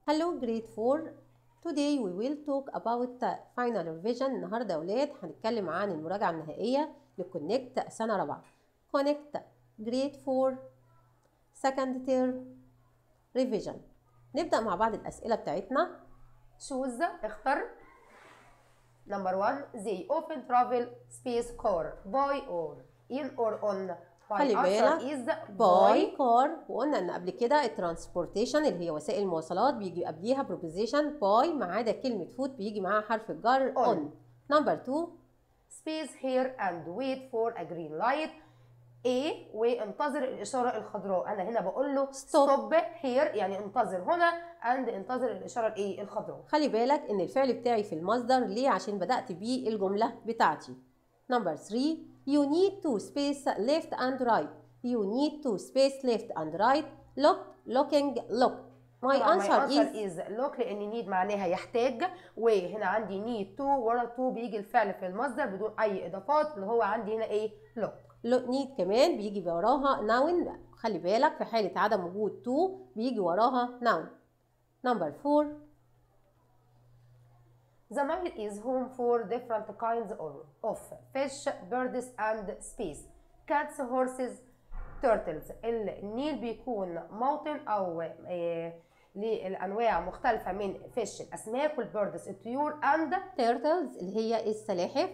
Hello grade 4 Today we will talk about the final revision النهارده يا ولاد هنتكلم عن المراجعة النهائية لكونكت سنة رابعة Connect grade 4 second term revision نبدأ مع بعض الأسئلة بتاعتنا choose اختر number one they often travel space car by or in or on my خلي answer بالك is باي كار وقلنا ان قبل كده الترانسبورتيشن اللي هي وسائل المواصلات بيجي قبليها بروبوزيشن باي ما عدا كلمة فوت بيجي معاها حرف الجر On. اون نمبر 2 space here and wait for a green light A وانتظر الإشارة الخضراء أنا هنا بقول له Stop. stop here يعني انتظر هنا and انتظر الإشارة الإيه الخضراء خلي بالك ان الفعل بتاعي في المصدر ليه عشان بدأت بيه الجملة بتاعتي نمبر 3 you need to space left and right you need to space left and right look looking look my طبعاً answer is is look لأن need معناها يحتاج وهنا عندي need to ورا to بيجي الفعل في المصدر بدون أي إضافات اللي هو عندي هنا إيه look look need كمان بيجي وراها noun خلي بالك في حالة عدم وجود to بيجي وراها noun نمبر 4 The Nile is home for different kinds of- of fish, birds and space. Cats, horses, turtles. النيل بيكون موطن أو آه، للأنواع مختلفة من فيش الأسماك والبيردز الطيور and turtles اللي هي السلاحف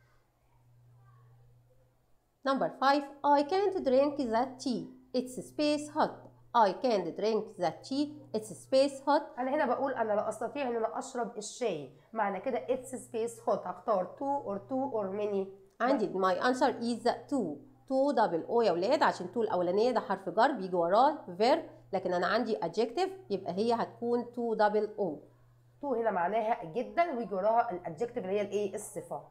نمبر 5 I can't drink that tea it's space hot I can't drink that tea it's space hot أنا هنا بقول أنا لا أستطيع إن أنا أشرب الشاي معنى كده it's space hot هختار two or two or many عندي my answer is to to double o يا ولاد عشان to الأولانية ده حرف جر بيجي وراه verb لكن أنا عندي adjective يبقى هي هتكون to double o two هنا معناها جدا ويجي وراها الادجكتيف اللي هي الايه الصفة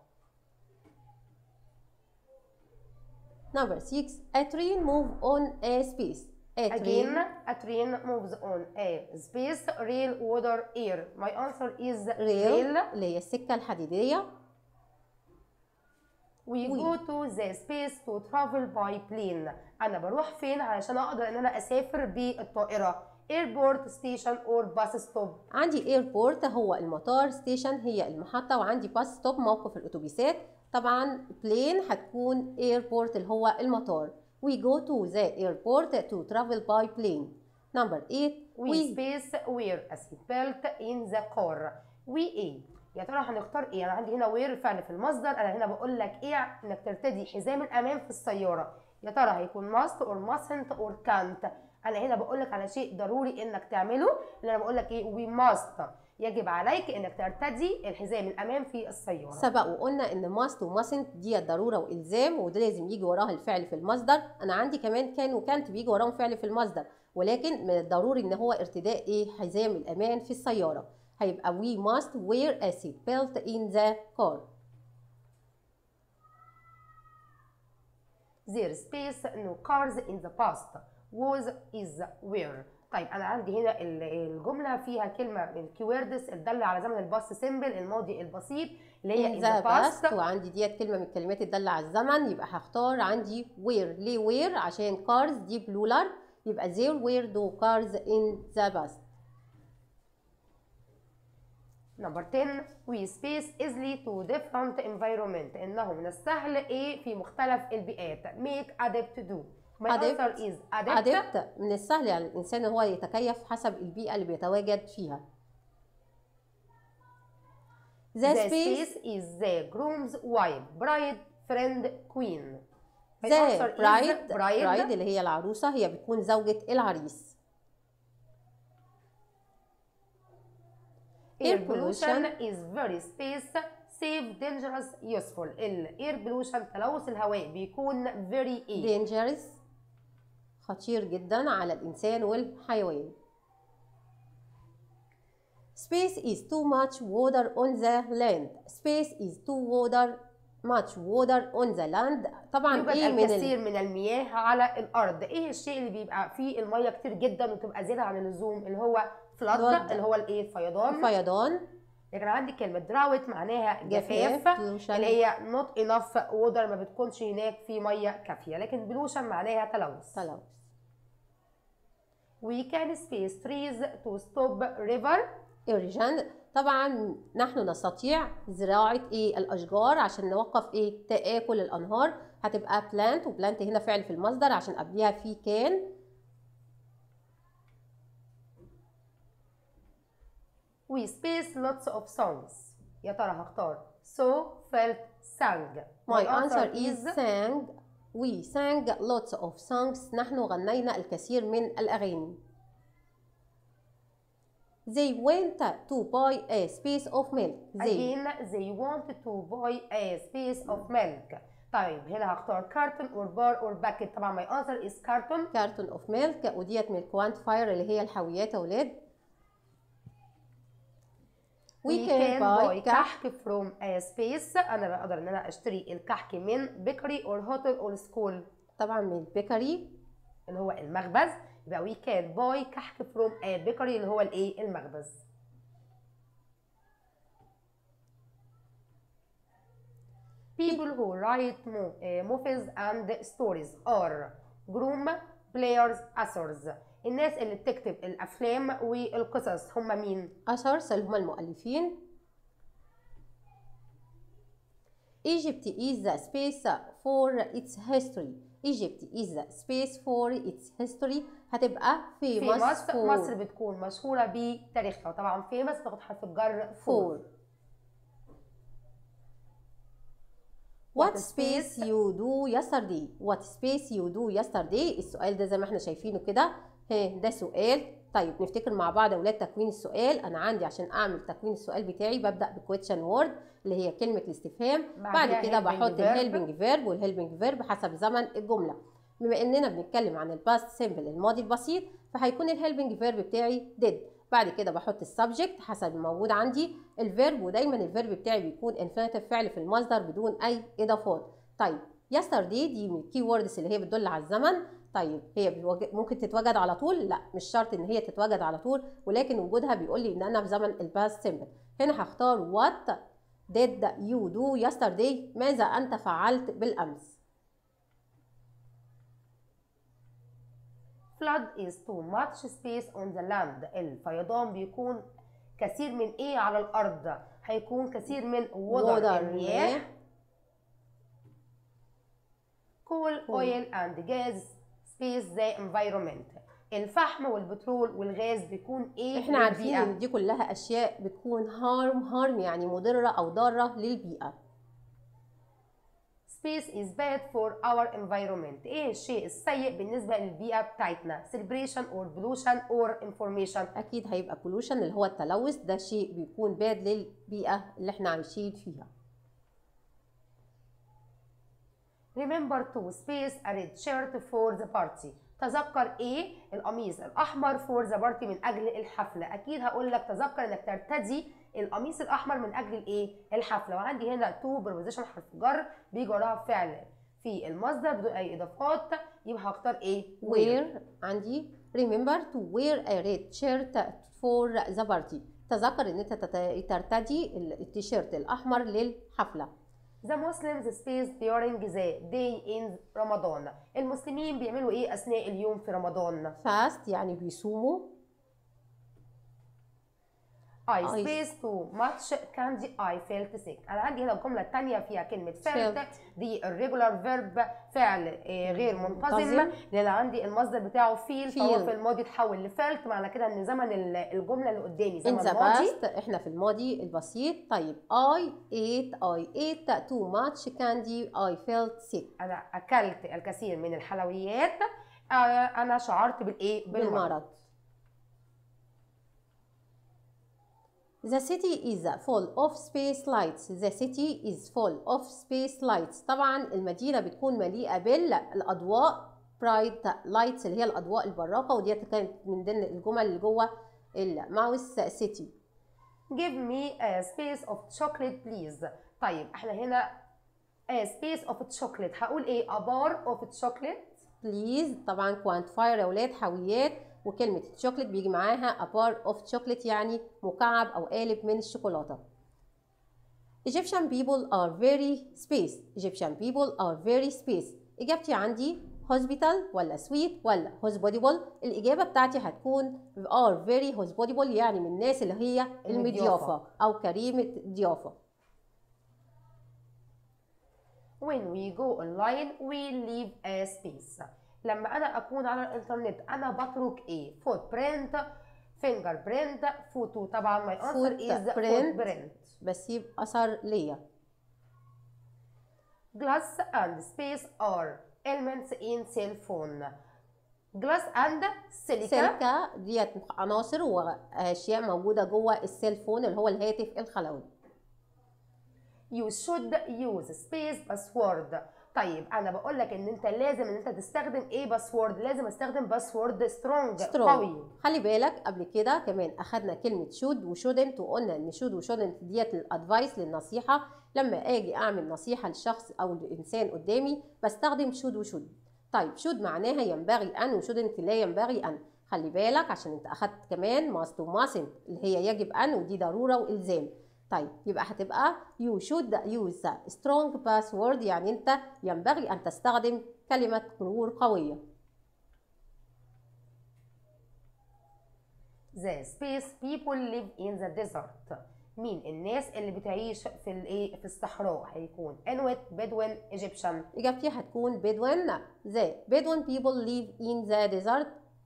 number 6 a train move on a space a Again, train a train moves on a space, rail, water, air. My answer is rail اللي هي السكة الحديدية We go to the space to travel by plane. أنا بروح فين علشان أقدر إن أنا أسافر بالطائرة. Airport, station or bus stop. عندي ايربورت هو المطار ستيشن هي المحطة وعندي باس ستوب موقف الأتوبيسات طبعا بلين هتكون ايربورت اللي هو المطار we go to the airport to travel by plane number 8 We space wear a seatbelt in the car. We ايه؟ يا ترى هنختار ايه؟ انا عندي هنا وير فعل في المصدر انا هنا بقول لك ايه انك ترتدي حزام الامان في السياره يا ترى هيكون must or mustn't or can't انا هنا بقول لك على شيء ضروري انك تعمله اللي انا بقول لك ايه we must يجب عليك انك ترتدي الحزام الامان في السياره سبق وقلنا ان must و mustn't دي ضرورة والزام وده لازم يجي وراها الفعل في المصدر انا عندي كمان كان وكانت بيجي وراهم فعل في المصدر ولكن من الضروري ان هو ارتداء ايه حزام الامان في السيارة هيبقى we must wear a seat belt in the car There space no cars in the past was is where طيب انا عندي هنا ال- الجمله فيها كلمه من الكيوردز الداله على زمن الباست سيمبل الماضي البسيط اللي هي in in the the past past وعندي ديت كلمة من الكلمات الدالة على الزمن يبقى هختار عندي where ليه where عشان cars دي بلولر يبقى there were no cars in the past نمبر 10 we space easily to different environment انه من السهل ايه في مختلف البيئات make adapt to my Adapt. answer is adapt, adapt من السهل على الإنسان إن هو يتكيف حسب البيئة اللي بيتواجد فيها the, the space space is the groom's wife bride friend queen My the answer is bride bride bride اللي هي العروسة هي بتكون زوجة العريس air Air pollution pollution. is very space safe dangerous useful ال air pollution تلوث الهواء بيكون very ايه dangerous خطير جدا على الإنسان والحيوان Space is too much water on the land. Space is too water much water on the land. طبعا يوجد ايه من الكثير ال... من المياه على الارض ايه الشيء اللي بيبقى فيه الميه كتير جدا وتبقى زياده عن اللزوم اللي هو فلاد flood. اللي هو الايه الفيضان الفيضان لكن عندي كلمه دراوت معناها جفاف جفاف pollution. اللي هي not enough water ما بتكونش هناك في ميه كافيه لكن بلوشن معناها تلوث تلوث we can space trees to stop river erosion طبعا نحن نستطيع زراعة ايه الأشجار عشان نوقف ايه تآكل الأنهار هتبقى plant وبلانت هنا فعل في المصدر عشان قبلها في كان we space lots of songs يا ترى هختار so felt sang My answer is sang we sang lots of songs نحن غنينا الكثير من الأغاني They went to buy a space of milk They again they wanted to buy a space of milk طيب هنا هختار carton or bar or bucket طبعا my answer is carton carton of milk وديت من الكوانتفاير اللي هي الحاويات يا ولاد we can buy كحك from a space انا بقدر ان انا اشتري الكحك من bakery or hotel or school طبعا من البيكري اللي هو المخبز يبقى we can buy كحك from a bakery اللي هو الايه المخبز people who write mo- uh, movies and stories are groom players authors الناس اللي بتكتب الافلام والقصص هم مين أشرس اللي هم المؤلفين Egypt is the space for its history Egypt is the space for its history هتبقى في famous مصر for مصر بتكون مشهورة بتاريخها وطبعا famous تاخد حرف الجر for What What space space- you do yesterday What space you do yesterday السؤال ده زي ما احنا شايفينه كده ها ده سؤال طيب نفتكر مع بعض يا اولاد تكوين السؤال انا عندي عشان اعمل تكوين السؤال بتاعي ببدا بكويتشن وورد اللي هي كلمه الاستفهام بعدها بعد كده helping بحط verb. الهيلبنج فيرب والهيلبنج فيرب حسب زمن الجمله بما اننا بنتكلم عن الباست سيمبل الماضي البسيط فهيكون الهيلبنج فيرب بتاعي did بعد كده بحط السبجكت حسب الموجود عندي الفيرب ودايما الفيرب بتاعي بيكون انفينيتيف فعل في المصدر بدون اي اضافات طيب yesterday دي من الكي ووردز اللي هي بتدل على الزمن طيب هي بيوج- ممكن تتوجد على طول لا مش شرط ان هي تتوجد على طول ولكن وجودها بيقول لي ان انا في زمن الباست سيمبل هنا هختار what did you do yesterday ماذا انت فعلت بالامس flood is too much space on the land الفيضان بيكون كثير من ايه على الارض هيكون كثير من water, Water، المياه coal Coal. oil and gas space the environment الفحم والبترول والغاز بيكون ايه احنا عارفين للبيئة. ان دي كلها اشياء بتكون هارم هارم يعني مضره او ضاره للبيئه Space is bad for our environment. ايه الشيء السيء بالنسبة للبيئة بتاعتنا؟ Celebration or pollution or information. اكيد هيبقى pollution اللي هو التلوث ده شيء بيكون باد للبيئه اللي احنا عايشين فيها Remember to space a red shirt for the party. تذكر ايه القميص الاحمر for the party من اجل الحفلة. اكيد هقول لك تذكر انك ترتدي القميص الاحمر من اجل الايه الحفلة. وعندي هنا to preposition حرف جر بيجي وراها فعل في المصدر بدون اي اضافات يبقى هختار ايه wear عندي remember to wear a red shirt for the party تذكر ان انت تت- ترتدي التيشيرت الاحمر للحفله The Muslims space during the day in رمضان المسلمين بيعملوا ايه اثناء اليوم في رمضان fast يعني بيصوموا I I- spaced too much candy I felt sick انا عندي هنا الجمله الثانيه فيها كلمه felt Felt. دي irregular verb فعل آه، غير منتظم منتظم. لان عندي المصدر بتاعه feel فهو Feel. في الماضي اتحول لفelt معنى كده ان زمن ال- الجمله اللي قدامي in زمن the ماضي past احنا في الماضي البسيط طيب I ate I ate too much candy I felt sick انا اكلت الكثير من الحلويات آه، انا شعرت بالايه بالمرض بالمرض The city is full of space lights. The city is full of space lights. طبعا المدينة بتكون مليئة بالأضواء bright lights اللي هي الأضواء البراقة ودي كانت من ضمن الجمل اللي جوه الماوس سيتي. Give me a space of chocolate please طيب احنا هنا a space of chocolate هقول ايه a bar of chocolate بليز طبعا كوانتفاير يا ولاد حاويات وكلمة الشوكليت بيجي معاها a bar of chocolate يعني مكعب أو قالب من الشوكولاتة. Egyptian people are very space. Egyptian people are very space. إجابتي عندي hospital ولا sweet ولا hospitable الإجابة بتاعتي هتكون are very hospitable يعني من الناس اللي هي المضيافة. المضيافة أو كريمة ضيافة when we go online we leave a space لما انا اكون على الانترنت انا بترك ايه footprint fingerprint فوتو طبعا my answer is Footprint. footprint بسيب أثر ليا glass and space are elements in cell phone glass and silica سيليكا ديت عناصر وأشياء موجودة جوه السيل فون اللي هو الهاتف الخلوي you should use space password طيب انا بقول لك ان انت لازم ان انت تستخدم ايه باسورد لازم استخدم باسورد سترونج سترونج قوي خلي بالك قبل كده كمان اخدنا كلمه شود وشودنت وقلنا ان شود وشودنت ديت الادفايس للنصيحه لما اجي اعمل نصيحه لشخص او لانسان قدامي بستخدم شود وشود طيب شود معناها ينبغي ان وشودنت لا ينبغي ان خلي بالك عشان انت اخدت كمان ماست وماسنت اللي هي يجب ان ودي ضروره والزام طيب يبقى هتبقى you should use a strong password يعني انت ينبغي ان تستخدم كلمه مرور قويه the space people live in the desert مين الناس اللي بتعيش في الايه في الصحراء هيكون Inuit Bedouin Egyptian إجابتي هتكون Bedouin the Bedouin people live in the desert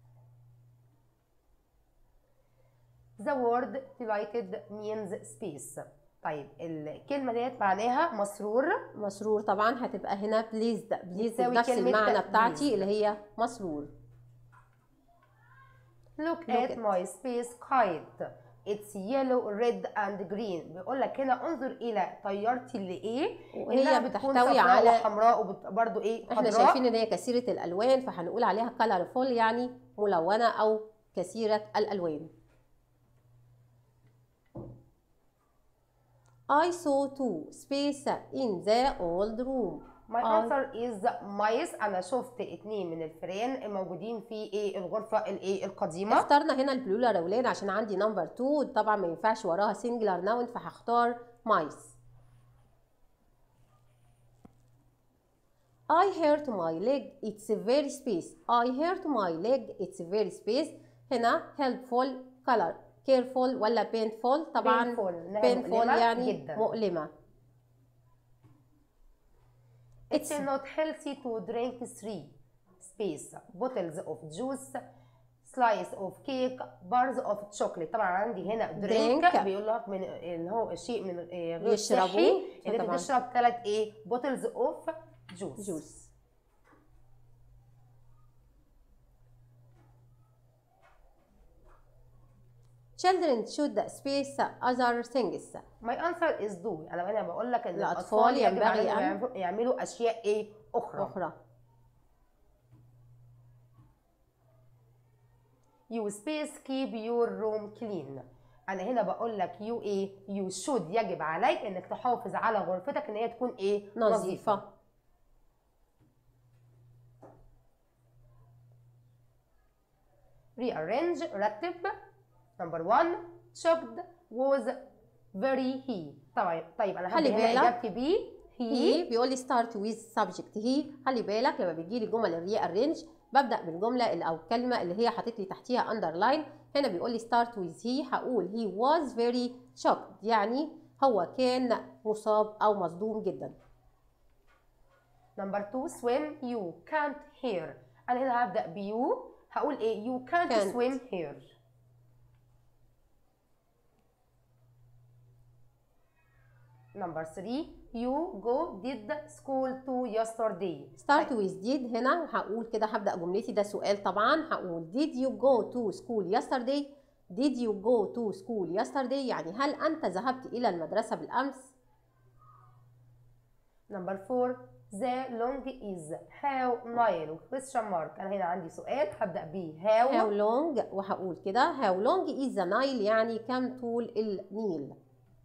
the word delighted means space طيب الكلمة ديت معناها مسرور مسرور طبعا هتبقى هنا pleased pleased بتساوي بنفس كلمة المعنى pleased. بتاعتي اللي هي مسرور look Look at at. my space kite it's yellow red and green بيقول لك هنا انظر الى طيارتي اللي ايه وهي إنها بتكون بتحتوي صفراء على وحمراء وبرده ايه احنا خضراء. شايفين ان هي كثيرة الالوان فهنقول عليها colorful يعني ملونة او كثيرة الالوان I saw two space in the old room My آه. answer is mice انا شفت اتنين من الفئران موجودين في ايه الغرفه الايه القديمه اخترنا هنا البلولار اولاد عشان عندي نمبر 2 طبعا ما ينفعش وراها سنجلر ناون فهختار مايس I hurt my leg it's very space I hurt my leg it's very space هنا helpful color careful ولا painful طبعا Painful، إنها painful مؤلمة يعني جداً. مؤلمة It's not healthy to drink three space bottles of juice slice of cake bars of chocolate طبعا عندي هنا drink, Drink. بيقول لك من ان هو شيء من إيه غير يشربوه، صحي ان انت فطبعاً. تشرب ثلاث ايه bottles of juice juice children should space other things My answer is do انا انا بقول لك ان الأطفال الاطفال يجب ينبغي عليهم أن- يعملوا- يعملوا اشياء ايه اخرى أخرى You space keep your room clean. أنا هنا بقول لك you إيه؟ you should يجب عليك إنك تحافظ على غرفتك إن هي تكون إيه؟ نظيفة Rearrange رتب. Number one shocked was very he. طيب طيب أنا خلي هبدأ هنا بالك. إجابتي بي he. هي بيقول لي start with subject هي خلي بالك لما بيجي لي جمل الري ارينج ببدا بالجمله اللي او الكلمه اللي هي حاطط لي تحتيها underline هنا بيقول لي start with هي هقول he was very shocked يعني هو كان مصاب او مصدوم جدا Number two swim you can't hear. أنا هنا هبدأ بيو هقول إيه؟ you can't, Can't. swim here. Number three you go did school to yesterday. start with did هنا هقول كده هبدا جملتي ده سؤال طبعا هقول did you go to school yesterday did you go to school yesterday يعني هل انت ذهبت الى المدرسه بالامس Number four the long is how Nile question mark أنا هنا عندي سؤال هبدأ بيه how, how long وهقول كده how long is the Nile يعني كم طول النيل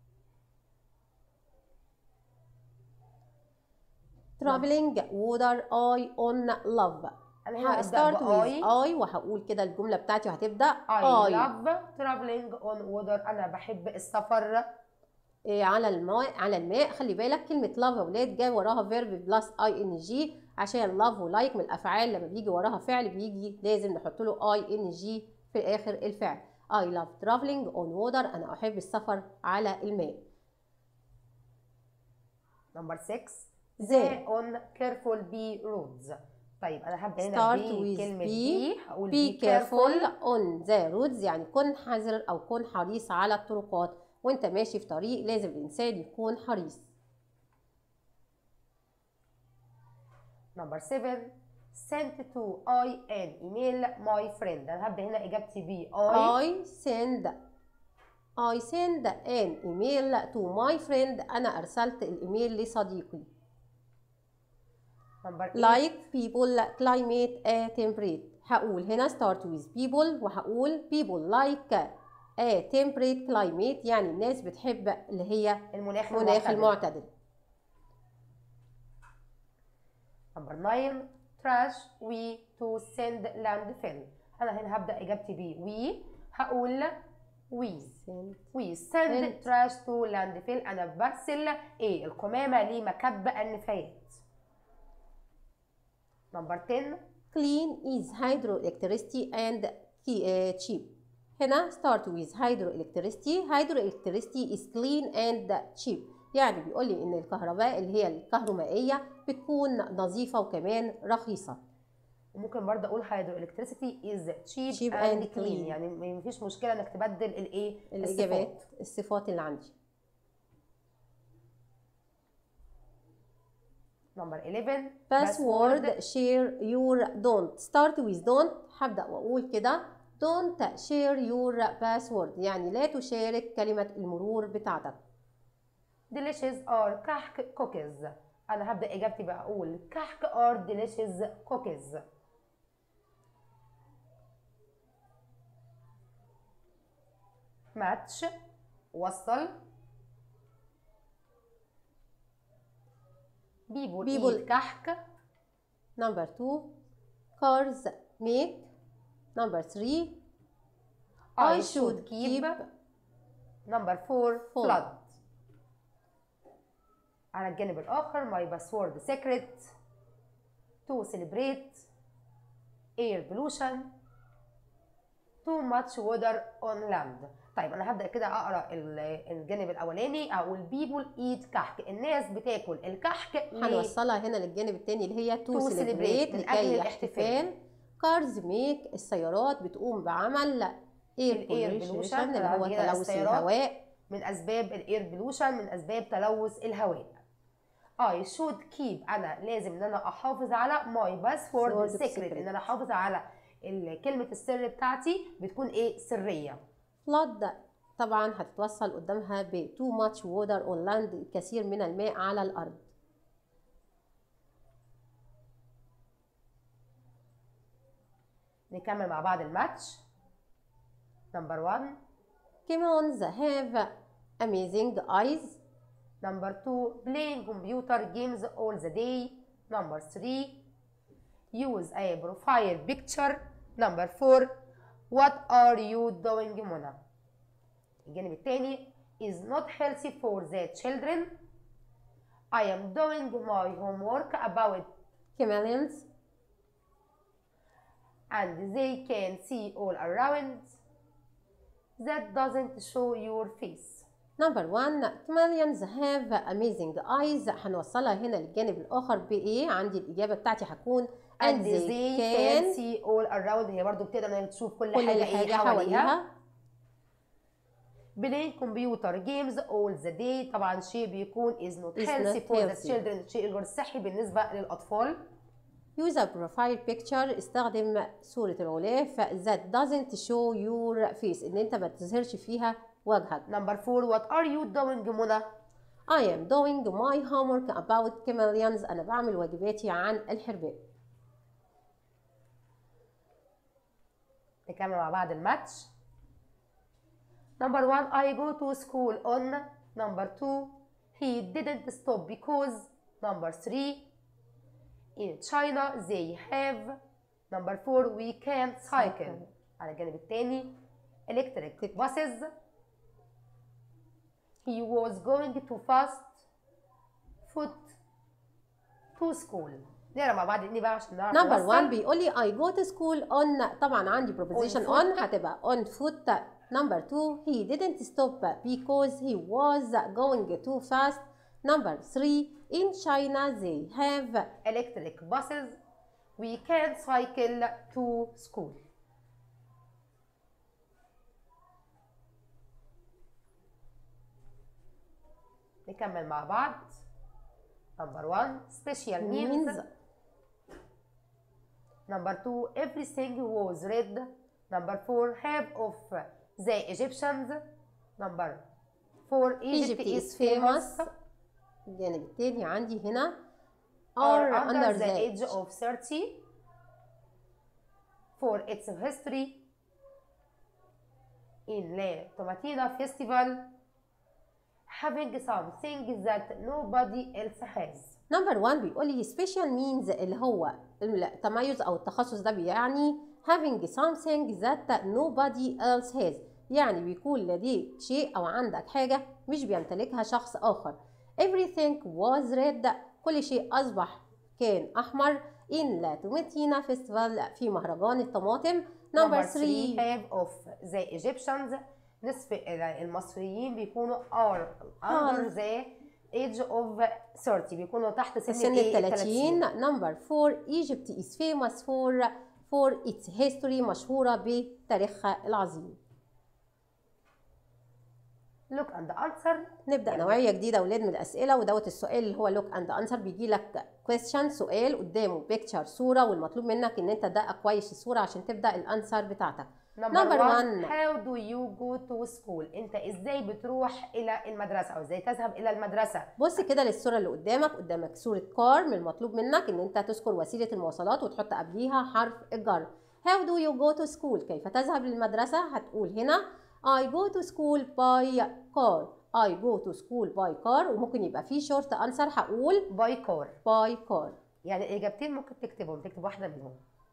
traveling water I on love أنا هنا هبدأ start with بأي I وهقول كده الجملة بتاعتي وهتبدأ I love traveling on water أنا بحب السفر إيه على الماء على الماء خلي بالك كلمة لاف يا ولاد جاي وراها فيرب بلس اي ان جي عشان لاف ولايك من الافعال لما بيجي وراها فعل بيجي لازم نحط له اي ان جي في اخر الفعل I love traveling on water انا احب السفر على الماء نمبر 6 They. they on careful be roads طيب انا هبدا هنا start with بكلمه be be هقول be careful on the roads يعني كن حذر او كن حريص على الطرقات وانت ماشي في طريق لازم الانسان يكون حريص نمبر 7 sent to I an email my friend انا هبدا هنا اجابتي ب I I send I send an email to my friend أنا أرسلت الإيميل لصديقي نمبر 8 like people climate a temperate هقول هنا start with people وهقول people like a temperate climate يعني الناس بتحب اللي هي المناخ المناخ المعتدل المعتدل نمبر 9 trash we to send landfill انا هنا هبدا اجابتي ب we هقول we send we send Send. trash to landfill انا برسل ايه القمامه لمكب النفايات نمبر 10 clean is hydroelectricity and key- uh, cheap هنا start with hydroelectricity hydroelectricity is clean and cheap يعني بيقول لي ان الكهرباء اللي هي الكهرومائيه بتكون نظيفه وكمان رخيصه وممكن برضه اقول hydroelectricity is cheap, Cheap and, and clean. clean. يعني ما فيش مشكله انك تبدل الايه الاجابات الصفات. الصفات اللي عندي نمبر 11 password share your don't start with don't هبدأ وأقول كده don't share your password يعني لا تشارك كلمة المرور بتاعتك delicious are كحك cookies انا هبدا اجابتي بقى اقول كحك are delicious cookies match وصل people, People. eat كحك number two cars make number three I should keep number four Four. flood على الجانب الآخر my password secret to celebrate air pollution too much water on land طيب انا هبدا كده اقرا ال- الجانب الاولاني اقول people eat كحك الناس بتاكل الكحك ليه؟ هنوصلها هنا للجانب التاني اللي هي to To celebrate celebrate من أجل لكي الاحتفال. احتفال cars make السيارات بتقوم بعمل air الair pollution pollution، اللي هو عندنا تلوث السيارات. الهواء من اسباب الاير بلوشن من اسباب تلوث الهواء I should keep انا لازم ان انا احافظ على my password Password secret secret. ان انا احافظ على ال- كلمة السر بتاعتي بتكون ايه سرية flood طبعا هتتوصل قدامها ب too much water on land الكثير من الماء على الأرض نكمل مع بعض الماتش نمبر 1 Camels have amazing eyes نمبر 2 playing computer games all the day نمبر 3 use a profile picture نمبر 4 what are you doing منى الجانب الثاني is not healthy for the children I am doing my homework about chameleons and they can see all around that doesn't show your face number one chameleons have amazing eyes هنوصلها هنا للجانب الآخر بإيه عندي الإجابة بتاعتي هتكون and they can can see all around هي برضو بتقدر انها تشوف كل, كل حاجة, حاجة ايه حواليها حواليها playing computer games all the day طبعا شيء بيكون is not Is healthy not for the healthy. children شيء غير صحي بالنسبة للأطفال use a profile picture استخدم صورة الغلاف that doesn't show your face إن أنت ما تظهرش فيها وجهك number four what are you doing منى I am doing my homework about chameleons أنا بعمل واجباتي عن الحرباء نكمل مع بعض الماتش number one I go to school on number two he didn't stop because number three in China they have number four we can cycle على الجانب الثاني electric buses he was going to fast foot to school نقرا مع بعض اني بقى عشان نعرف نمبر نوصل. 1 بيقول لي I go to school on طبعا عندي preposition On on, foot. هتبقى on foot نمبر 2 he didn't stop because he was going too fast نمبر 3 in China they have electric buses we can cycle to school نكمل مع بعض number one special means means number two everything was red number four half of the Egyptians number four Egypt, Egypt is is famous famous الجانب التاني عندي هنا are are under the age of 30 for its history in La Tomatina festival having something that nobody else has نمبر 1 بيقول لي special means اللي هو التميز او التخصص ده بيعني having something that nobody else has يعني بيكون لديك شيء او عندك حاجة مش بيمتلكها شخص اخر everything was red كل شيء اصبح كان احمر in La Tomatina festival في مهرجان الطماطم نمبر 3 half of the Egyptians نصف المصريين بيكونوا are under the age of 30 بيكونوا تحت سن سن الايه ال 30 نمبر 4 Egypt is famous for for its history مشهورة بتاريخها العظيم look and answer نبدأ نوعية جديدة ولاد من الأسئلة ودوت السؤال اللي هو look and answer بيجي لك question سؤال قدامه picture صورة والمطلوب منك إن أنت تدقق كويس الصورة عشان تبدأ الأنسر بتاعتك نمبر Number 1 one. how do you go to school انت ازاي بتروح الى المدرسه او ازاي تذهب الى المدرسه بص كده للصورة اللي قدامك قدامك صورة كار من المطلوب منك إن أنت تذكر وسيلة المواصلات وتحط قبليها حرف الجر How do you go to school كيف تذهب للمدرسة هتقول هنا I go to school by car I go to school by car وممكن يبقى فيه شورت أنسر هقول باي كار by car يعني الاجابتين ممكن تكتبهم تكتب واحده منهم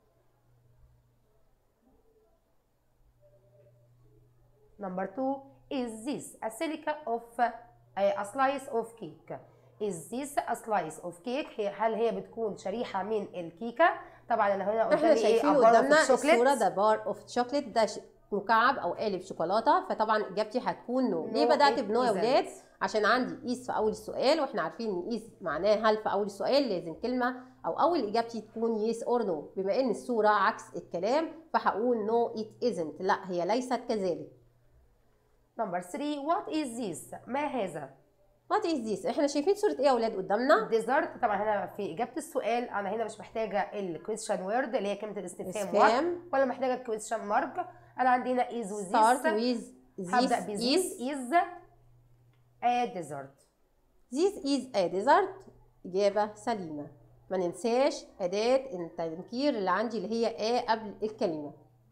Number two, is this a silica of a slice of cake? Is this a slice of cake؟ هي هل هي بتكون شريحة من الكيكة؟ طبعا انا هنا احنا قدامي ايه شايفين a bar of قدامنا الصورة chocolate. ده بار اوف شوكليت ده ش- مكعب او قالب شوكولاتة فطبعا اجابتي هتكون نو ليه No, بدأت it بنو يا isn't. ولاد عشان عندي ايس في اول السؤال واحنا عارفين ان ايس معناه هل في اول السؤال لازم كلمة او اول اجابتي تكون يس اور نو بما ان الصورة عكس الكلام فهقول نو ات ازنت لا هي ليست كذلك Number three, what is this؟ ما هذا؟ وات از ذيس احنا شايفين صورة ايه يا ولاد قدامنا ديزرت طبعا هنا في اجابه السؤال انا هنا مش محتاجه الكويستشن وورد اللي هي كلمه الاستفهام استفهام. what، ولا محتاجه الكويستشن مارك انا عندي هنا is و start this with هبدا this بذيس is is a dessert This is a dessert إجابة سليمة ما ننساش أداة التنكير اللي عندي اللي هي a قبل الكلمة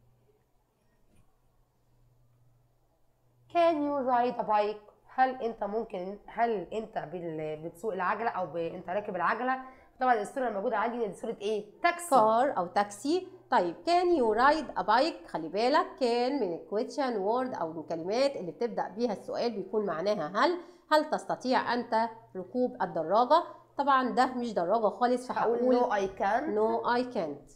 can you ride a bike هل انت ممكن هل انت بال- بتسوق العجله او ب... انت راكب العجله طبعا الصوره الموجوده عندي دي صوره ايه تاكسي car أو تاكسي طيب can you ride a bike خلي بالك كان من الكويتشن وورد أو من الكلمات اللي بتبدأ بيها السؤال بيكون معناها هل هل تستطيع أنت ركوب الدراجة طبعا ده مش دراجة خالص هقول فهقول no I can no I can't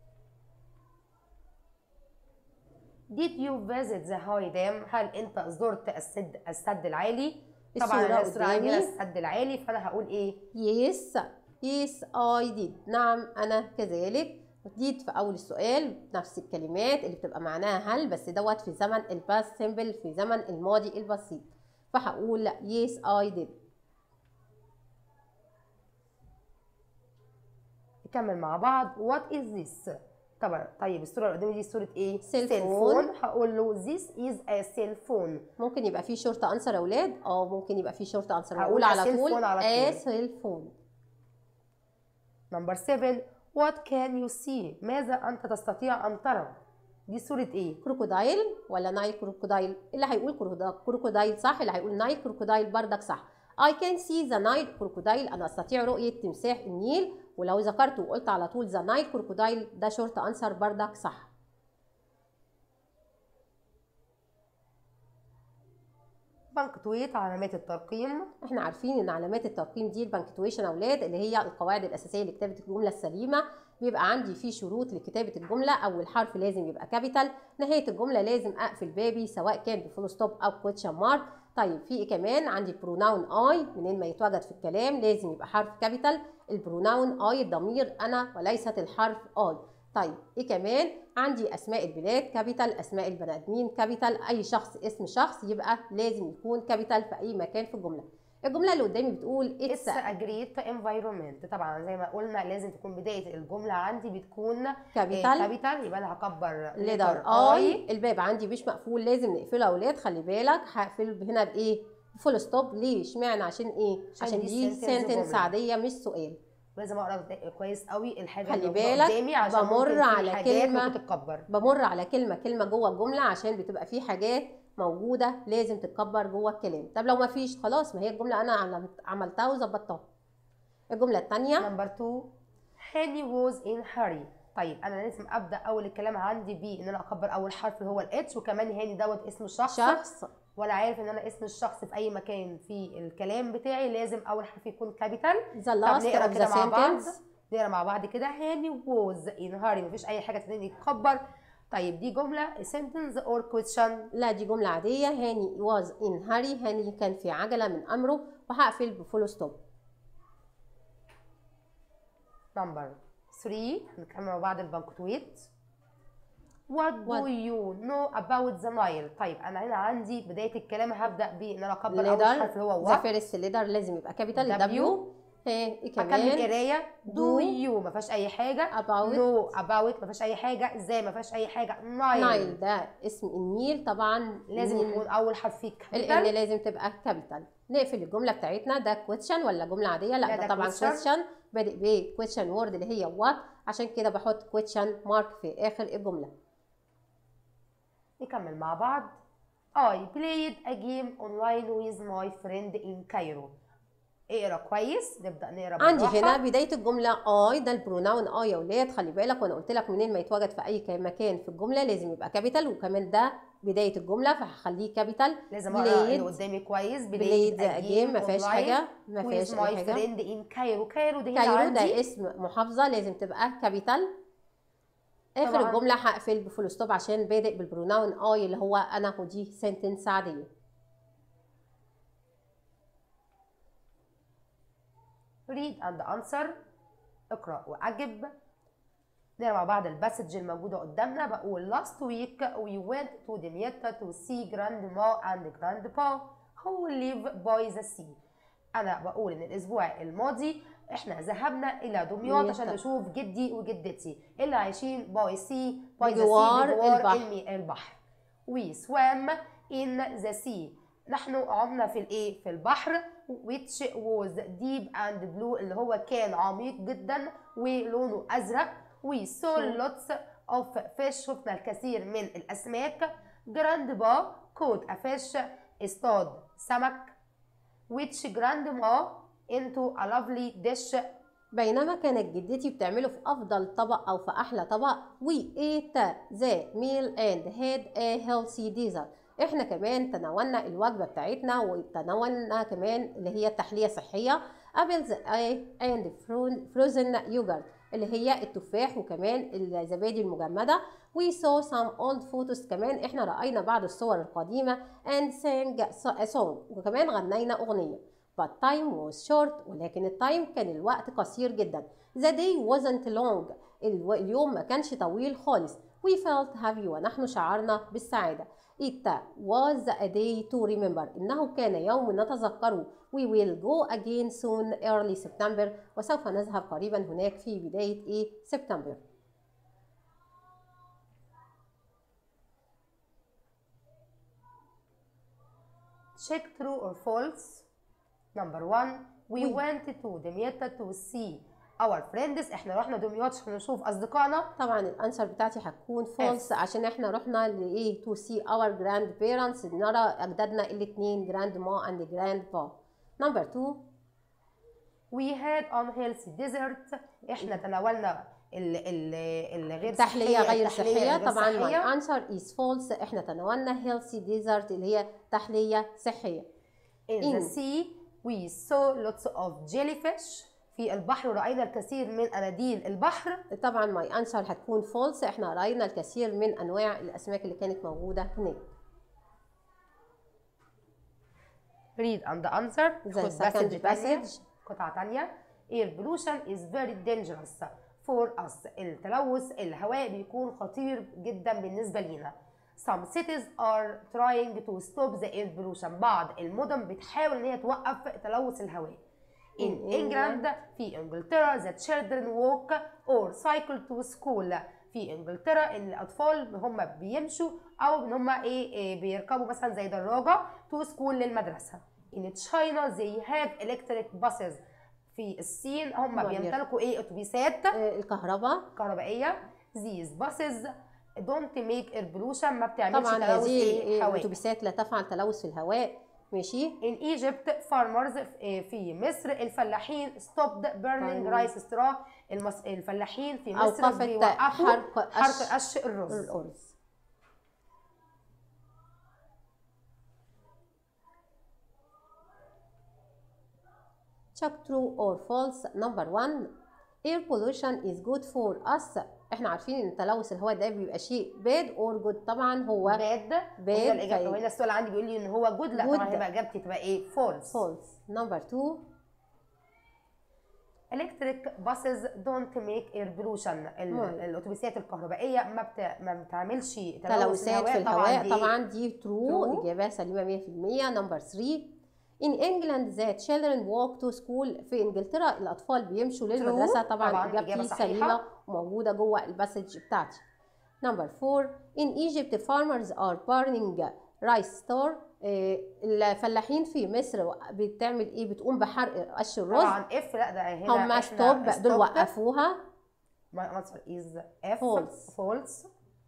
did you visit the high dam هل انت زرت السد السد العالي طبعا الصورة أنا الصوره عندي هنا قدامي. السد العالي فانا هقول ايه Yes Yes I did نعم أنا كذلك did في أول السؤال نفس الكلمات اللي بتبقى معناها هل بس دوت في زمن الباست سيمبل في زمن الماضي البسيط فهقول Yes I did نكمل مع بعض what is this طبعا طيب الصوره اللي قدامي دي صوره ايه Cell Cell phone. phone. هقول له this is a cell phone ممكن يبقى فيه شورت أنسر يا أولاد أو ممكن يبقى فيه شورت أنسر هقول هقول على a cell طول phone على a طول. cell phone number 7 what can you see ماذا انت تستطيع ان ترى دي صوره ايه كروكودايل ولا نايل كروكودايل اللي هيقول كروكودا- كروكودايل صح اللي هيقول نايل كروكودايل بردك صح I can see the Nile crocodile أنا أستطيع رؤية تمساح النيل ولو ذكرت وقلت على طول the Nile crocodile ده شورت أنسر بردك صح بنكتويت علامات الترقيم احنا عارفين ان علامات الترقيم دي البنكتويشن اولاد اللي هي القواعد الاساسيه لكتابه الجمله السليمه بيبقى عندي في شروط لكتابه الجمله اول حرف لازم يبقى كابيتال نهايه الجمله لازم اقفل بابي سواء كان بفول ستوب او كويتشن مارك طيب في ايه كمان عندي بروناون اي منين ما يتواجد في الكلام لازم يبقى حرف كابيتال البروناون اي الضمير انا وليست الحرف اي طيب ايه كمان عندي اسماء البلاد كابيتال اسماء البني ادمين كابيتال اي شخص اسم شخص يبقى لازم يكون كابيتال في اي مكان في الجمله الجمله اللي قدامي بتقول اتس ا جريت انفايرمنت طبعا زي ما قلنا لازم تكون بدايه الجمله عندي بتكون كابيتال كابيتال يبقى انا هكبر ليتر اي الباب عندي مش مقفول لازم نقفله يا اولاد خلي بالك هقفل هنا بايه فول ستوب ليه اشمعنى عشان ايه عشان عشان دي دي sentence سنتنس جملة. عاديه مش سؤال لازم اقرا كويس قوي الحاجه خلي اللي موجودة بالك قدامي عشان بمر ممكن في على حاجات كلمة. ممكن تتكبر بمر على كلمه كلمه جوه الجمله عشان بتبقى في حاجات موجوده لازم تتكبر جوه الكلام طب لو ما فيش خلاص ما هي الجمله انا عملت- عملتها وظبطتها الجمله الثانيه نمبر 2 هاني was in hurry طيب انا لازم ابدا اول الكلام عندي بيه ان انا اكبر اول حرف اللي هو الاتش وكمان هاني دوت اسم الشخص شخص وانا عارف ان انا اسم الشخص في اي مكان في الكلام بتاعي لازم اول حرف يكون كابيتال the طب last نقرا of the كده مع بعض sentence نقرا مع بعض كده هاني was in hurry مفيش اي حاجه تانية تكبر طيب دي جمله sentence or question لا دي جمله عاديه هاني was in hurry هاني كان في عجله من امره وهقفل بفول ستوب نمبر 3 هنتكلم مع بعض البنكتويت What do What- you know about the Nile؟ طيب انا هنا عندي بداية الكلام هبدأ بيه ان انا اكبر اول leader حرف اللي هو the what first leader لازم يبقى كابيتال W. W ايه اكمل كمان قراية do do you ما فيهاش اي حاجة about know about ما فيهاش اي حاجة ازاي ما فيهاش اي حاجة نايل Nile ده اسم النيل طبعا لازم النيل- يكون اول حرف فيه الان capital لازم تبقى كابيتال نقفل الجمله بتاعتنا ده كويشن ولا جمله عاديه لا, لا، ده ده طبعا question. كويشن بادئ ب كويشن وورد اللي هي وات عشان كده بحط كويشن مارك في اخر الجمله نكمل مع بعض I played a game online with my friend in Cairo اقرا كويس نبدأ نقرا عندي بالراحة. هنا بدايه الجمله اي ده البروناون اي يا ولاد خلي بالك وانا قلت لك منين ما يتواجد في اي ك- مكان في الجمله لازم يبقى كابيتال وكمان ده بدايه الجمله فهخليه كابيتال لازم اقرا اللي بليد قدامي كويس بليد اجيم ما فيهاش حاجه ما with فيهاش my اي حاجه friend in كايرو كايرو دي هنا كايرو عندي ده اسم محافظة لازم تبقى كابيتال اخر طبعاً. الجملة هقفل بفول ستوب عشان بادئ بالبروناون اي اللي هو انا ودي سنتنس عادية read and answer اقرا واجب نقرا مع بعض الباسج الموجوده قدامنا بقول last week we went to Damietta to see grandma and grandpa who live by the sea انا بقول ان الاسبوع الماضي احنا ذهبنا الى دمياط عشان دمياط. نشوف جدي وجدتي اللي عايشين باي سي باي ذا بجوار سي بجوار البحر. المي- البحر we swam in the sea نحن عمنا في الايه في البحر which was deep and blue اللي هو كان عميق جدا ولونه ازرق we saw So- lots of fish شفنا الكثير من الاسماك grandpa caught a fish اصطاد سمك which grandma into a lovely dish بينما كانت جدتي بتعمله في افضل طبق او في احلى طبق we ate the meal and had a healthy dessert احنا كمان تناولنا الوجبة بتاعتنا وتناولنا كمان اللي هي التحلية الصحية apples and frozen yogurt اللي هي التفاح وكمان الزبادي المجمدة we saw some old photos كمان احنا رأينا بعض الصور القديمة and sang a song وكمان غنينا أغنية but time was short ولكن التايم كان الوقت قصير جدا the day wasn't long الو- اليوم ما كانش طويل خالص we felt happy ونحن شعرنا بالسعادة it was a day to remember إنه كان يوم نتذكره we will go again soon early September وسوف نذهب قريبا هناك في بداية إيه سبتمبر check true or false number one we We- went to Damietta to see our friends احنا رحنا دمياط عشان نشوف اصدقائنا طبعا الانسر بتاعتي هتكون فولس عشان احنا رحنا لايه تو سي اور جراند بيرنتس نرى اجدادنا الاثنين جراند ما اند جراند با نمبر 2 we had unhealthy dessert احنا تناولنا ال- ال- الغير تحلية صحية غير التحلية صحية الغير طبعا صحية. my answer is false احنا تناولنا healthy desert اللي هي تحلية صحية In the In. sea we saw lots of jellyfish في البحر رأينا الكثير من أناديل البحر طبعا my answer هتكون false احنا رأينا الكثير من انواع الاسماك اللي كانت موجودة هناك read and answer The خد second passage تانية. passage. قطعة تانية air pollution is very dangerous for us التلوث الهواء بيكون خطير جدا بالنسبة لينا some cities are trying to stop the air pollution بعض المدن بتحاول ان هي توقف تلوث الهواء in In England في انجلترا the children walk or cycle to school في انجلترا ان الاطفال هم بيمشوا او ان هم ايه, إيه بيركبوا مثلا زي دراجه to school للمدرسه in China they have electric buses في الصين هم هم بيمتلكوا ايه اتوبيسات آه، الكهرباء كهربائيه these buses don't make air pollution ما بتعملش طبعا تلوث هذه ايه هواء الاتوبيسات لا تفعل تلوث في الهواء ماشي In Egypt farmers في مصر الفلاحين stopped burning طيب. rice straw المص... الفلاحين في مصر اوقفت بيوقفوا حرق حرق قش قش الرز الارز check true or false number one air pollution is good for us احنا عارفين ان تلوث الهواء ده بيبقى شيء bad or good طبعا هو باد bad وهنا الإجابة طيب. وهنا السؤال عندي بيقول لي ان هو جود لا Good. طبعا هيبقى اجابتي تبقى ايه فولس false number two electric buses don't make air pollution ال- مم. الاتوبيسات الكهربائيه ما بت... ما بتعملش تلوث تلوثات في الهواء دي طبعا دي true true. إجابة سليمة 100% number 3 In England the children walk to school في إنجلترا الأطفال بيمشوا للمدرسة طبعا, طبعاً إجابتي إجابة صحيحة. سليمة وموجودة جوه الباسج بتاعتي number 4 In Egypt farmers are burning rice store آه، الفلاحين في مصر بتعمل ايه بتقوم بحرق قش الرز طبعا اف لا ده هنا هم إحنا ستوب دول stop. وقفوها My answer is F False. false.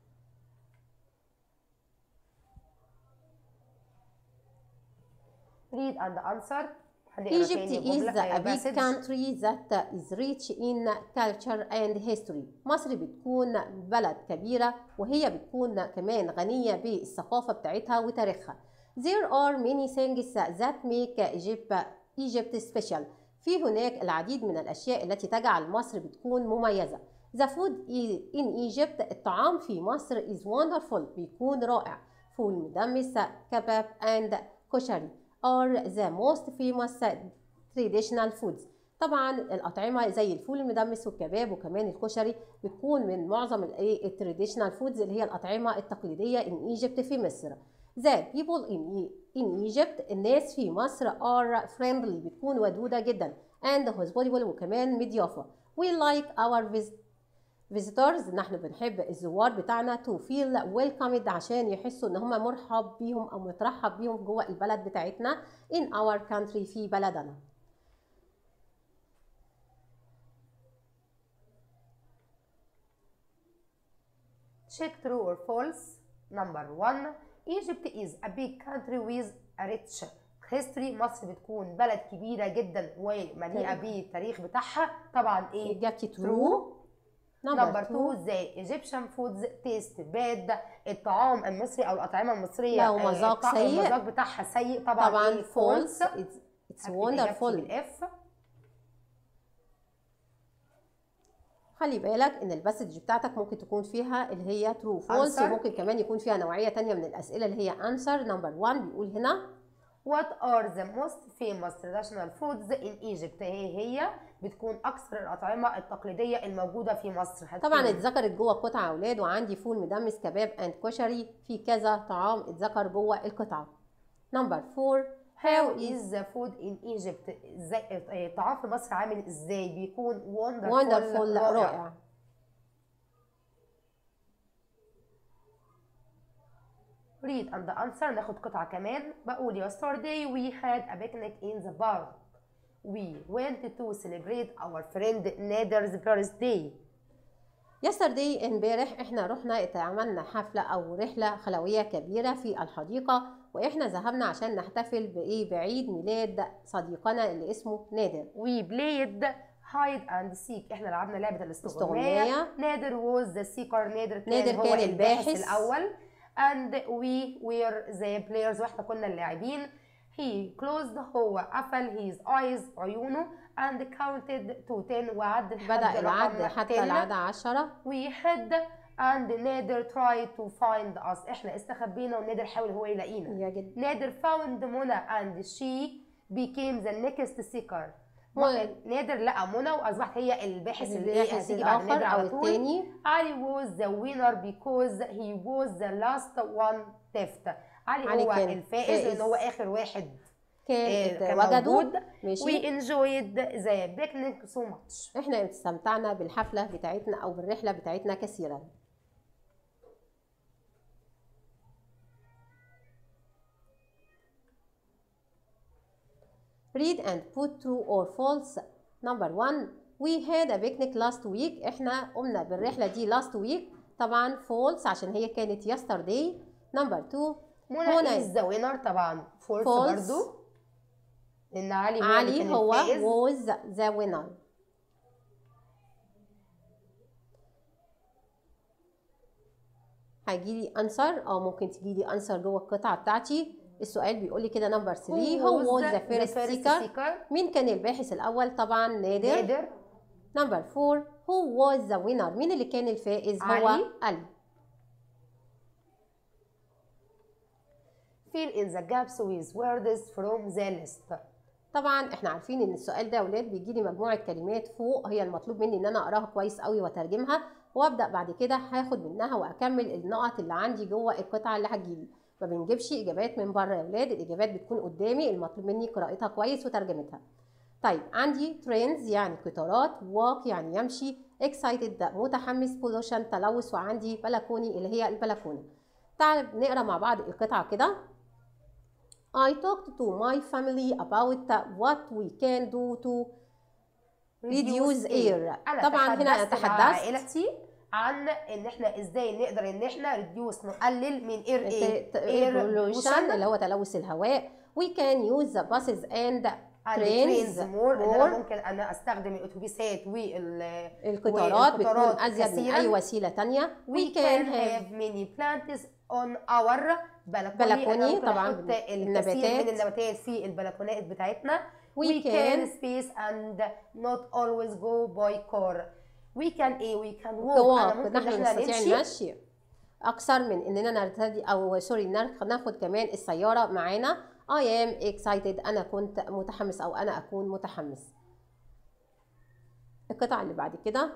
Read and answer. هنقرا Egypt تاني is جملة- آه، a big passage. country that is rich in culture and history. مصر بتكون بلد كبيرة وهي بتكون كمان غنية بالثقافة بتاعتها وتاريخها. There are many things that make Egypt, Egypt special. في هناك العديد من الأشياء التي تجعل مصر بتكون مميزة. The food i- in Egypt الطعام في مصر is wonderful بيكون رائع. فول مدمس كباب and كشري are the most famous traditional foods طبعا الأطعمة زي الفول المدمس والكباب وكمان الكشري بتكون من معظم الايه التراديشنال فودز اللي هي الأطعمة التقليدية in Egypt في مصر The people in, in Egypt الناس في مصر are friendly بتكون ودودة جدا and hospitable وكمان مضيافة We like our visit visitors نحن بنحب الزوار بتاعنا to feel welcomed عشان يحسوا ان هم مرحب بيهم او مترحب بيهم جوه البلد بتاعتنا in our country في بلدنا Check true or false. Number one. Egypt is a big country with a rich history. مصر بتكون بلد كبيرة جدا ومليئة تاريخ. بالتاريخ بتاعها. طبعا ايه؟ إجابتي True. true نمبر 2 the Egyptian foods taste bad الطعام المصري او الاطعمه المصريه له آه، مذاق الطع- سيء. المذاق بتاعها سيء طبعا طبعا ايه false false it's, it's wonderful اف خلي بالك ان الباسج بتاعتك ممكن تكون فيها اللي هي true false Answer. وممكن كمان يكون فيها نوعية تانية من الأسئلة اللي هي answer number one بيقول هنا What are the most famous traditional foods in Egypt هي هي بتكون اكثر الاطعمه التقليديه الموجوده في مصر هتكون طبعا اتذكرت جوه القطعة أولاد وعندي فول مدمس كباب and كشري في كذا طعام اتذكر جوه القطعة number four How is the food in Egypt ازاي آه، الطعام في مصر عامل ازاي بيكون wonderful, wonderful رائع read and answer ناخد قطعة كمان بقول yesterday we had a picnic in the park we went to celebrate our friend Nader's birthday yesterday امبارح احنا رحنا عملنا حفلة او رحلة خلوية كبيرة في الحديقة واحنا ذهبنا عشان نحتفل بايه بعيد ميلاد صديقنا اللي اسمه نادر we played hide and seek احنا لعبنا لعبه الاستغمايه استغماية. نادر was the seeker نادر كان نادر هو كان الباحث الباحث. الاول and we were the players واحنا كنا اللاعبين he closed هو قفل his eyes عيونه and counted to 10 وعد لحد بدأ العد رقم حتى 10. العد عشرة we hid and نادر tried to find us احنا استخبينا ونادر حاول هو يلاقينا يا جد نادر found منى and she became the next seeker هو- نادر لقى منى واصبحت هي الباحث اللي ايه الباحث هتيجي بعد الآخر نادر أو على طول التاني علي was the winner because he was the last one left علي, علي هو كان الفائز فائز. لان هو اخر واحد كان آه، كان وجدوا موجود we ماشي enjoyed the picnic so much احنا استمتعنا بالحفلة بتاعتنا أو بالرحلة بتاعتنا كثيرا Read and put true or false. Number one, we had a picnic last week. احنا قمنا بالرحلة دي last week. طبعا false عشان هي كانت yesterday. Number two, منى منى is the winner طبعا false, False. برضو لان علي هو اللي علي كان هو الفائز was the winner. هيجيلي answer او ممكن تجيلي answer جوه القطعة بتاعتي. السؤال بيقول لي كده نمبر 3 هو was the first seeker seeker مين كان الباحث الأول؟ طبعا نادر نادر نمبر 4 who was the winner مين اللي كان الفائز؟ هو علي. علي fill in the gaps with words from the list طبعا احنا عارفين ان السؤال ده يا ولاد بيجي لي مجموعه كلمات فوق هي المطلوب مني ان انا اقراها كويس قوي واترجمها وابدا بعد كده هاخد منها واكمل النقط اللي عندي جوه القطعه اللي هتجيلي ما بنجيبش اجابات من بره يا ولاد الاجابات بتكون قدامي المطلوب مني قراءتها كويس وترجمتها طيب عندي ترينز يعني قطارات walk يعني يمشي excited متحمس pollution تلوث وعندي بلكوني اللي هي البلكونه تعال نقرا مع بعض القطعه كده I talked to my family about what we can do to reduce air انا طبعا هنا تحدثت مع تحدثت عائلتي عن ان احنا ازاي نقدر ان احنا ريديوس نقلل من اير ايه air pollution اللي هو تلوث الهواء we can use the buses and trains مور ان more. انا ممكن انا استخدم الاتوبيسات وال القطارات بتكون والقطارات ازيد من كثيراً. اي وسيله تانية we can have many plants on our balcony بلكوني أنا ممكن طبعاً أحط الكثير النباتات. من النباتات في البلكونات بتاعتنا We we can- can space and not always go by car we can ايه we can walk walk أنا ممكن نحن إن احنا نستطيع نمشي المشي اكثر من اننا نرتدي او سوري ناخ- ناخد كمان السياره معانا I am excited انا كنت متحمس او انا اكون متحمس القطعه اللي بعد كده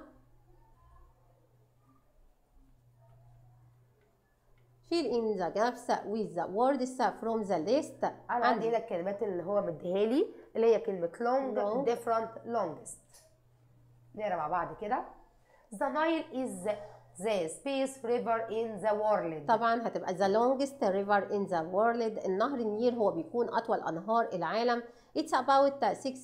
fill in the gaps with the words from the list انا عندي هنا الكلمات اللي هو مديها لي اللي هي كلمه long, Long. different longest نقرا مع بعض كده the Nile is the space river in the world طبعا هتبقى the longest river in the world النهر النيل هو بيكون أطول أنهار العالم it's about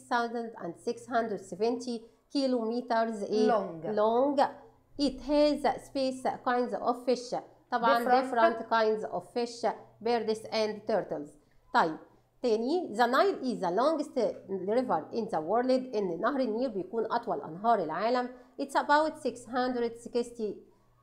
6670 kilometers إيه؟ Long. long it has space kinds of fish طبعا Different. different kinds of fish birds and turtles طيب تاني the Nile is the longest river in the world إن نهر النيل بيكون أطول أنهار العالم it's about 660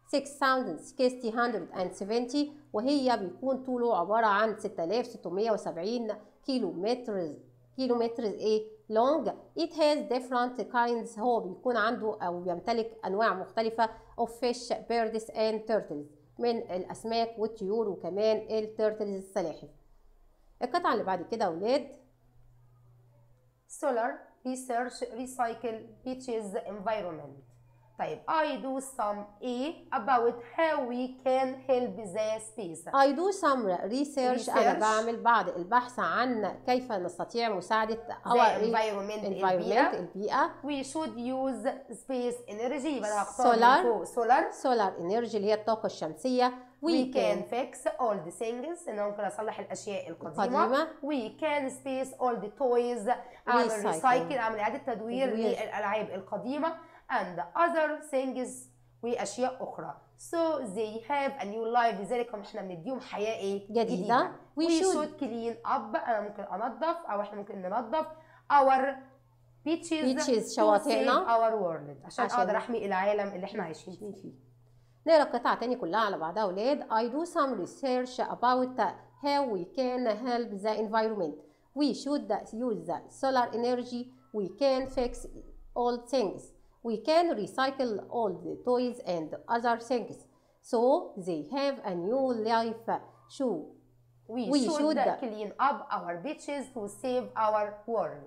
6670 وهي بيكون طوله عبارة عن 6670 كيلو متر كيلو متر ايه long it has different kinds هو بيكون عنده او بيمتلك انواع مختلفة of fish birds and turtles من الاسماك والطيور وكمان التيرتلز السلاحف القطعة اللي بعد كده اولاد solar research recycle beaches environment طيب I do some A about how we can help the space I do some research, أنا Research. بعمل بعض البحث عن كيف نستطيع مساعدة the our environment environment البيئة البيئة we should use space energy يبقى انا هختار Solar. من فوق solar solar energy اللي هي الطاقة الشمسية we can fix all the things انا ممكن اصلح الاشياء القديمه قديمة. we can space all the toys اعمل Recycle. ريسايكل اعمل اعاده تدوير تدوير. للالعاب القديمه and other things واشياء اخرى so they have a new life لذلك هم احنا بنديهم حياه ايه جديدة. We we should- should clean up انا ممكن انظف او احنا ممكن ننظف our beaches, Beaches to شواطئنا. save our world عشان عشان- اقدر احمي العالم اللي احنا عايشين فيه فيه نقرا القطعة تاني كلها على بعضها ولاد I do some research about how we can help the environment we should use the solar energy we can fix old things we can recycle old toys and other things so they have a new life show we, We should, should- clean up our beaches to save our world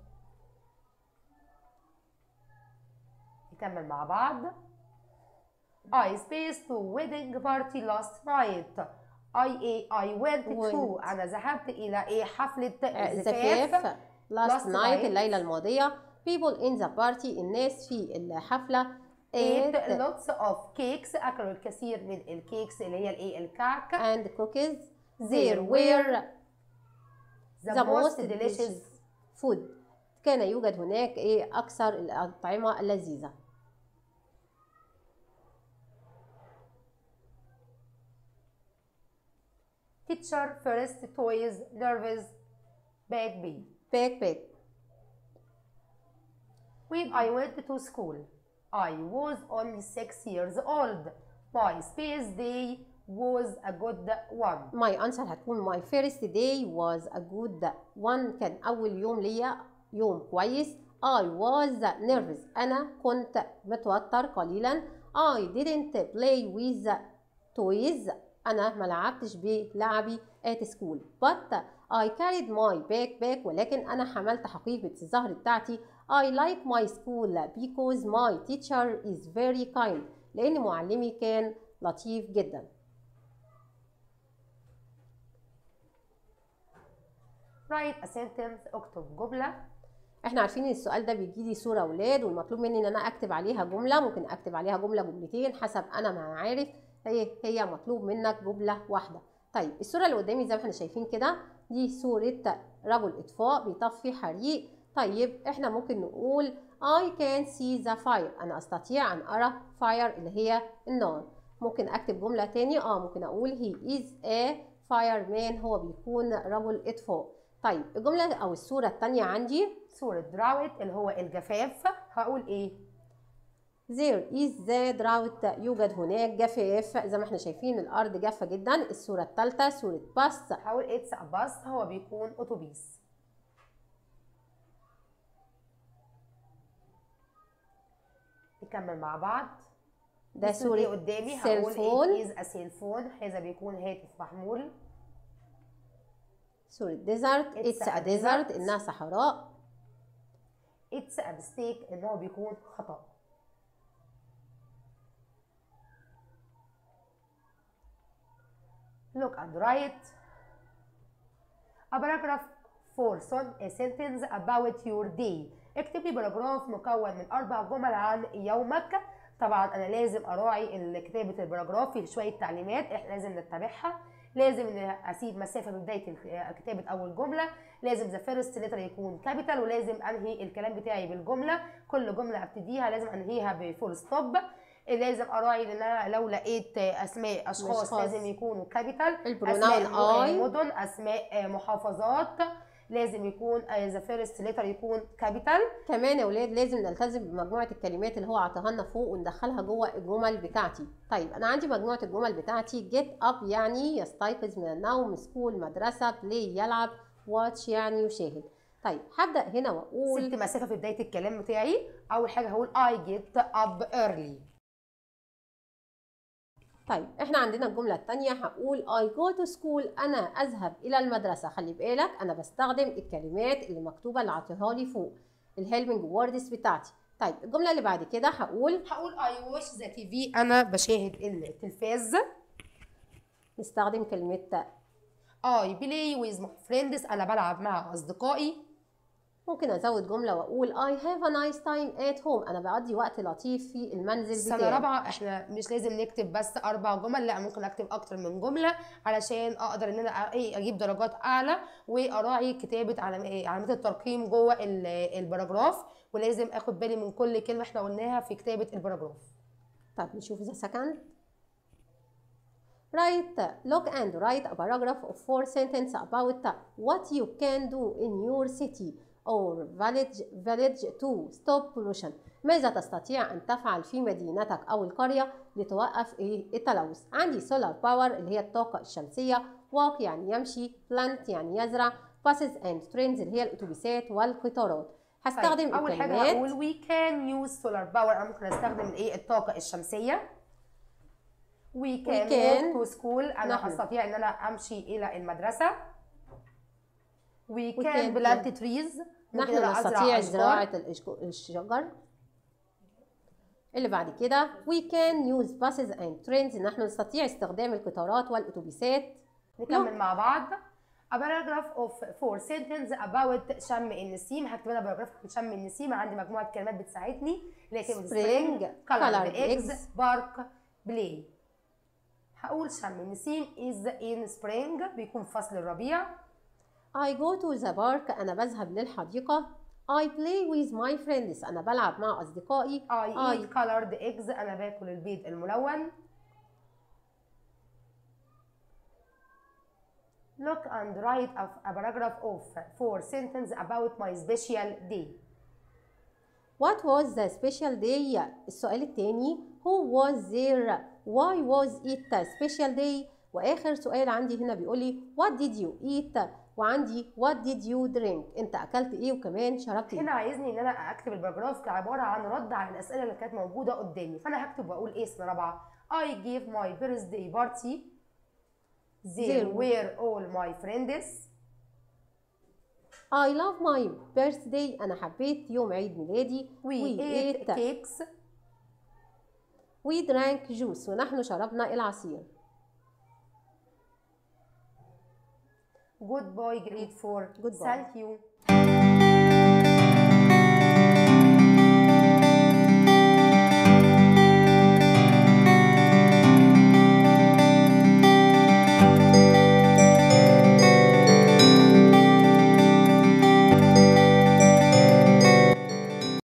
نكمل مع بعض I spaced to wedding party last night I I went to Went. أنا ذهبت إلى إيه حفلة زفاف زفاف last last night night. الليلة الماضية people in the party الناس في الحفلة ate ate lots of cakes أكلوا الكثير من الكيكس اللي هي الإيه الكعك and cookies There there were the, most delicious food كان يوجد هناك ايه اكثر الاطعمه اللذيذه teacher first toys nervous baby باك باك When I went to school, I was only six years old. My space day was a good one. my answer هتكون my first day was a good one كان اول يوم ليا يوم كويس I was nervous انا كنت متوتر قليلا I didn't play with toys انا ما لعبتش بلعبي at school but I carried my backpack ولكن انا حملت حقيبة الظهر بتاعتي I like my school because my teacher is very kind لأن معلمي كان لطيف جدا Write a sentence اكتب جملة احنا عارفين ان السؤال ده بيجي لي صوره اولاد والمطلوب مني ان انا اكتب عليها جمله ممكن اكتب عليها جمله جملتين حسب انا ما عارف هي هي مطلوب منك جمله واحده طيب الصوره اللي قدامي زي ما احنا شايفين كده دي صوره رجل اطفاء بيطفي حريق طيب احنا ممكن نقول I can see the fire انا استطيع ان ارى fire اللي هي النار ممكن اكتب جمله تاني اه ممكن اقول he is a fireman هو بيكون رجل اطفاء طيب الجمله او الصوره التانيه عندي صورة drought اللي هو الجفاف هقول ايه There is the drought يوجد هناك جفاف زي ما احنا شايفين الأرض جافة جدا الصورة الثالثة صورة باص هقول it's a bus هو بيكون أتوبيس نكمل مع بعض ده الصورة دي صورة قدامي هقول سيلفون it is a cell phone هذا بيكون هاتف محمول صورة ديزرت It's It's a a desert desert. إنها صحراء it's a mistake ان هو بيكون خطأ look and write a paragraph for son a sentence about your day اكتب لي باراجراف مكون من اربع جمل عن يومك طبعا انا لازم اراعي كتابه الباراجراف في شويه تعليمات احنا لازم نتبعها لازم إن اسيب مسافه في بدايه الك- كتابه اول جمله لازم ذا فيرست ليتر يكون كابيتال ولازم انهي الكلام بتاعي بالجمله كل جمله ابتديها لازم انهيها بفول ستوب لازم اراعي ان انا لو لقيت اسماء اشخاص أشخاص. لازم يكونوا كابيتال البروناون اسماء I. مدن اسماء محافظات لازم يكون ذا فيرست ليتر يكون كابيتال كمان يا ولاد لازم نلتزم بمجموعة الكلمات اللي هو عطاها لنا فوق وندخلها جوه الجمل بتاعتي طيب أنا عندي مجموعة الجمل بتاعتي get up يعني يستيقظ من النوم سكول مدرسة play يلعب watch يعني يشاهد طيب هبدأ هنا وأقول سبت مسافه في بدايه الكلام بتاعي اول حاجه هقول I get up early طيب احنا عندنا الجملة التانية هقول I go to school أنا أذهب إلى المدرسة خلي بالك أنا بستخدم الكلمات اللي مكتوبة اللي عطيها لي فوق الهيلبنج ووردز بتاعتي طيب الجملة اللي بعد كده هقول هقول I watch the TV انا بشاهد التلفاز نستخدم كلمة I play with my friends انا بلعب مع اصدقائي ممكن أزود جملة وأقول I have a nice time at home أنا بقضي وقت لطيف في المنزل سنة بتاعي رابعة احنا مش لازم نكتب بس أربع جمل لا ممكن أكتب أكتر من جملة علشان أقدر إن أنا إيه أجيب درجات أعلى وأراعي كتابة علام- إيه علامات الترقيم جوه ال- الباراجراف ولازم آخد بالي من كل كلمة احنا قلناها في كتابة الباراجراف طيب نشوف the second Write, look and write a paragraph of four sentences about what you can do in your city or village village to stop pollution ماذا تستطيع أن تفعل في مدينتك أو القرية لتوقف إيه التلوث عندي solar power اللي هي الطاقة الشمسية walk يعني يمشي plant يعني يزرع buses and trains اللي هي الأتوبيسات والقطارات هستخدم طيب اول حاجه الكلمات هقول we can use solar power انا ممكن استخدم الايه الطاقه الشمسيه we can, can. walk to school انا نحن. هستطيع ان انا امشي الى المدرسه we We can can. plant trees ممكن أنا نحن أزرع نستطيع أشجار. زراعة الأشج- الشجر اللي بعد كده we can use buses and trains نحن نستطيع استخدام القطارات والأتوبيسات نكمل مع بعض a paragraph of four sentence about شم النسيم هكتب انا باراجراف عن شم النسيم عندي مجموعه كلمات بتساعدني اللي هي كلمه Spring, spring colored colored eggs eggs. bark play هقول شم النسيم is in spring بيكون في فصل الربيع I go to the park أنا بذهب للحديقة I play with my friends أنا بلعب مع أصدقائي I eat colored eggs أنا باكل البيض الملون Look and write a, a paragraph of four sentences about my special day. What was the special day السؤال التاني Who was there Why was it a special day وآخر سؤال عندي هنا بيقول لي What did you eat وعندي What did you drink أنت أكلت إيه وكمان شربت إيه هنا عايزني ان انا اكتب الباراجراف كعباره عن رد على الاسئله اللي كانت موجوده قدامي فانا هكتب واقول ايه سنه رابعه I gave my birthday party there There. were all my friends I love my birthday أنا حبيت يوم عيد ميلادي we, ate cakes we drank juice ونحن شربنا العصير goodbye grade 4 Goodbye. thank you